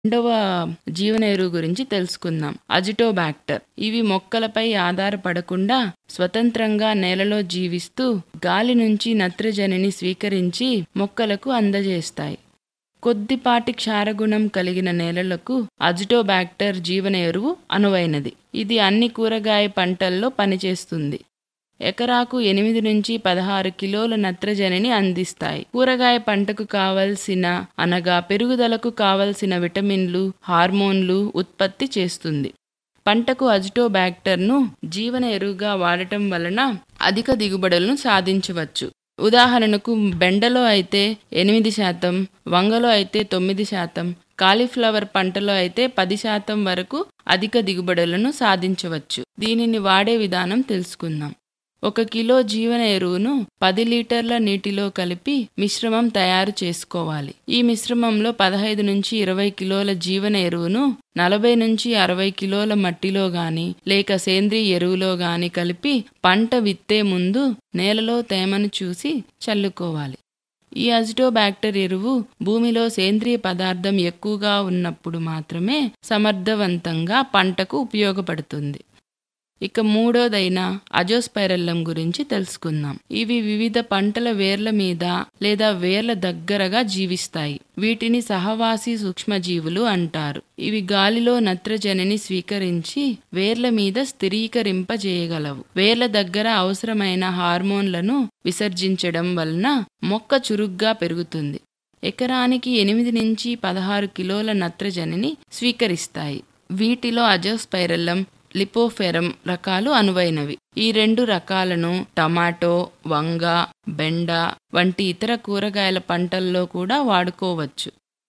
రెండవ జీవన ఎరువు గురించి తెలుసుకుందాం అజిటోబాక్టర్ ఇవి మొక్కలపై ఆధారపడకుండా స్వతంత్రంగా నేలలో జీవిస్తూ గాలి నుంచి నత్రజనిని స్వీకరించి మొక్కలకు అందజేస్తాయి కొద్దిపాటి క్షారగుణం కలిగిన నేలలకు అజిటోబాక్టర్ జీవన ఎరువు అనువైనది ఇది అన్ని కూరగాయ పంటల్లో పనిచేస్తుంది ఎకరాకు ఎనిమిది నుంచి పదహారు కిలోల నత్రజనిని అందిస్తాయి కూరగాయ పంటకు కావలసిన అనగా పెరుగుదలకు కావలసిన విటమిన్లు హార్మోన్లు ఉత్పత్తి చేస్తుంది పంటకు అజిటోబాక్టర్ను జీవన ఎరువుగా వాడటం వలన అధిక దిగుబడులను సాధించవచ్చు ఉదాహరణకు బెండలో అయితే ఎనిమిది శాతం వంగలో అయితే తొమ్మిది శాతం కాలీఫ్లవర్ పంటలో అయితే పది శాతం వరకు అధిక దిగుబడులను సాధించవచ్చు దీనిని వాడే విధానం తెలుసుకుందాం ఒక కిలో జీవన ఎరువును పది లీటర్ల నీటిలో కలిపి మిశ్రమం తయారు చేసుకోవాలి ఈ మిశ్రమంలో పదహైదు నుంచి ఇరవై కిలోల జీవన ఎరువును నలభై నుంచి అరవై కిలోల మట్టిలో గాని లేక సేంద్రియ ఎరువులో గాని కలిపి పంట విత్తే ముందు నేలలో తేమను చూసి చల్లుకోవాలి ఈ అజిటోబాక్టర్ ఎరువు భూమిలో సేంద్రియ పదార్థం ఎక్కువగా ఉన్నప్పుడు మాత్రమే సమర్థవంతంగా పంటకు ఉపయోగపడుతుంది ఇక మూడోదైన అజోస్పైరల్లం గురించి తెలుసుకుందాం ఇవి వివిధ పంటల వేర్ల మీద లేదా వేర్ల దగ్గరగా జీవిస్తాయి వీటిని సహవాసి సూక్ష్మజీవులు అంటారు ఇవి గాలిలో నత్రజనిని స్వీకరించి వేర్ల మీద స్థిరీకరింపజేయగలవు వేర్ల దగ్గర అవసరమైన హార్మోన్లను విసర్జించడం వలన మొక్క చురుగ్గా పెరుగుతుంది ఎకరానికి ఎనిమిది నుంచి పదహారు కిలోల నత్రజనిని స్వీకరిస్తాయి వీటిలో అజోస్పైరల్లం లిపోఫెరం రకాలు అనువైనవి ఈ రెండు రకాలను టమాటో వంగ బెండ వంటి ఇతర కూరగాయల పంటల్లో కూడా వాడుకోవచ్చు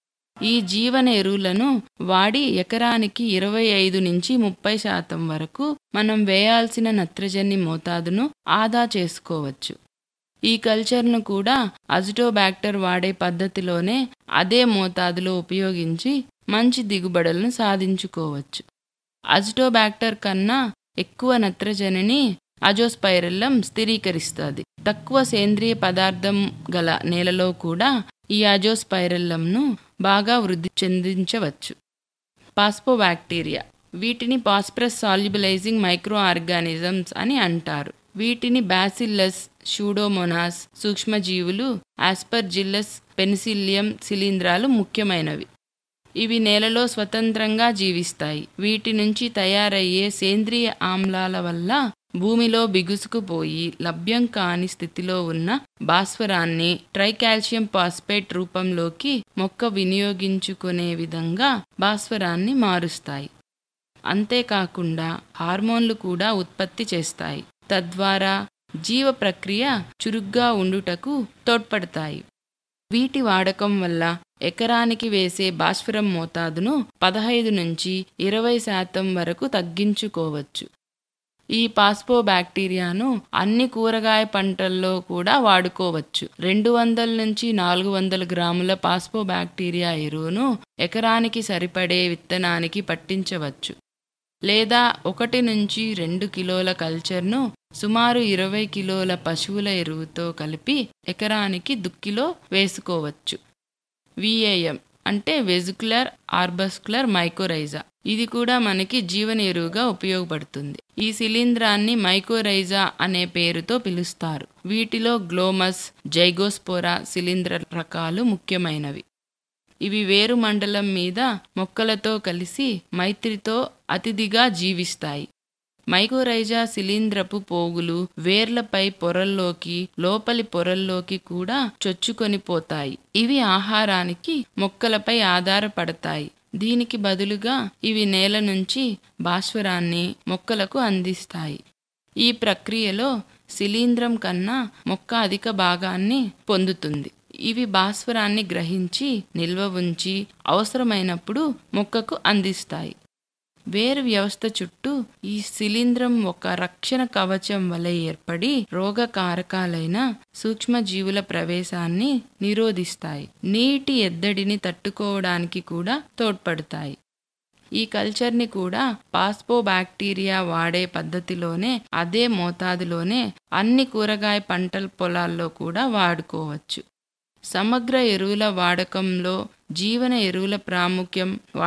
ఈ జీవన ఎరువులను వాడి ఎకరానికి ఇరవై ఐదు నుంచి ముప్పై శాతం వరకు మనం వేయాల్సిన నత్రజని మోతాదును ఆదా చేసుకోవచ్చు ఈ కల్చర్ను కూడా అజిటోబాక్టర్ వాడే పద్ధతిలోనే అదే మోతాదులో ఉపయోగించి మంచి దిగుబడులను సాధించుకోవచ్చు అజిటోబాక్టర్ కన్నా ఎక్కువ నత్రజనిని అజోస్పైరల్లం స్థిరీకరిస్తుంది తక్కువ సేంద్రియ పదార్థం గల నేలలో కూడా ఈ అజోస్పైరల్లంను బాగా వృద్ధి చెందించవచ్చు పాస్పోబాక్టీరియా వీటిని పాస్పరస్ సాల్యుబలైజింగ్ మైక్రో ఆర్గానిజమ్స్ అని అంటారు వీటిని బ్యాసిల్లస్ షూడోమోనాస్ సూక్ష్మజీవులు ఆస్పర్జిల్లస్ పెనిసిలియం శిలీంధ్రాలు ముఖ్యమైనవి ఇవి నేలలో స్వతంత్రంగా జీవిస్తాయి వీటి నుంచి తయారయ్యే సేంద్రియ ఆమ్లాల వల్ల భూమిలో బిగుసుకుపోయి లభ్యం కాని స్థితిలో ఉన్న భాస్వరాన్ని ట్రైకాల్షియం పాస్పేట్ రూపంలోకి మొక్క వినియోగించుకునే విధంగా భాస్వరాన్ని మారుస్తాయి అంతేకాకుండా హార్మోన్లు కూడా ఉత్పత్తి చేస్తాయి తద్వారా జీవ ప్రక్రియ చురుగ్గా ఉండుటకు తోడ్పడతాయి వీటి వాడకం వల్ల ఎకరానికి వేసే భాస్వరం మోతాదును పదహైదు నుంచి ఇరవై శాతం వరకు తగ్గించుకోవచ్చు ఈ పాస్పో బ్యాక్టీరియాను అన్ని కూరగాయ పంటల్లో కూడా వాడుకోవచ్చు రెండు వందల నుంచి నాలుగు వందల గ్రాముల పాస్పో బ్యాక్టీరియా ఎరువును ఎకరానికి సరిపడే విత్తనానికి పట్టించవచ్చు లేదా ఒకటి నుంచి రెండు కిలోల కల్చర్ను సుమారు ఇరవై కిలోల పశువుల ఎరువుతో కలిపి ఎకరానికి దుక్కిలో వేసుకోవచ్చు విఏఎం అంటే వెజుకులర్ ఆర్బస్కులర్ మైకోరైజా ఇది కూడా మనకి జీవన ఎరువుగా ఉపయోగపడుతుంది ఈ శిలీంధ్రాన్ని మైకోరైజా అనే పేరుతో పిలుస్తారు వీటిలో గ్లోమస్ జైగోస్పోరా శిలీంధ్ర రకాలు ముఖ్యమైనవి ఇవి వేరు మండలం మీద మొక్కలతో కలిసి మైత్రితో అతిథిగా జీవిస్తాయి మైకోరైజా శిలీంద్రపు పోగులు వేర్లపై పొరల్లోకి లోపలి పొరల్లోకి కూడా చొచ్చుకొని పోతాయి ఇవి ఆహారానికి మొక్కలపై ఆధారపడతాయి దీనికి బదులుగా ఇవి నేల నుంచి భాస్వరాన్ని మొక్కలకు అందిస్తాయి ఈ ప్రక్రియలో శిలీంద్రం కన్నా మొక్క అధిక భాగాన్ని పొందుతుంది ఇవి భాస్వరాన్ని గ్రహించి నిల్వ ఉంచి అవసరమైనప్పుడు మొక్కకు అందిస్తాయి వేరు వ్యవస్థ చుట్టూ ఈ శిలీంధ్రం ఒక రక్షణ కవచం వలె ఏర్పడి రోగకారకాలైన సూక్ష్మజీవుల ప్రవేశాన్ని నిరోధిస్తాయి నీటి ఎద్దడిని తట్టుకోవడానికి కూడా తోడ్పడతాయి ఈ కల్చర్ని కూడా పాస్పో బ్యాక్టీరియా వాడే పద్ధతిలోనే అదే మోతాదులోనే అన్ని కూరగాయ పంటల పొలాల్లో కూడా వాడుకోవచ్చు సమగ్ర ఎరువుల వాడకంలో జీవన ఎరువుల ప్రాముఖ్యం